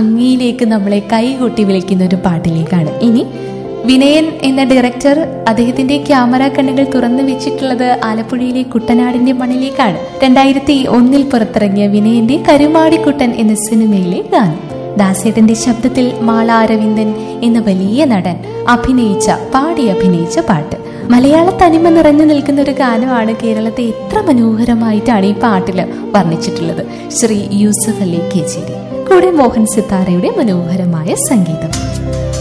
ഭംഗിയിലേക്ക് നമ്മളെ കൈകൊട്ടി വിളിക്കുന്ന ഒരു പാട്ടിലേക്കാണ് ഇനി വിനയൻ എന്ന ഡയറക്ടർ അദ്ദേഹത്തിന്റെ ക്യാമറ കണ്ണുകൾ തുറന്നു വെച്ചിട്ടുള്ളത് ആലപ്പുഴയിലെ കുട്ടനാടിന്റെ മണ്ണിലേക്കാണ് രണ്ടായിരത്തി ഒന്നിൽ പുറത്തിറങ്ങിയ വിനയന്റെ കരുമാടിക്കുട്ടൻ എന്ന സിനിമയിലെ ഗാനം ദാസേട്ടന്റെ ശബ്ദത്തിൽ മാള അരവിന്ദൻ എന്ന വലിയ നടൻ അഭിനയിച്ച പാടി അഭിനയിച്ച പാട്ട് മലയാള തനിമ നിറഞ്ഞു നിൽക്കുന്ന ഒരു ഗാനമാണ് കേരളത്തെ എത്ര മനോഹരമായിട്ടാണ് ഈ പാട്ടിൽ വർണ്ണിച്ചിട്ടുള്ളത് ശ്രീ യൂസഫ് അലി കേച്ചേരി കൂടെ മോഹൻ സിത്താരയുടെ മനോഹരമായ സംഗീതം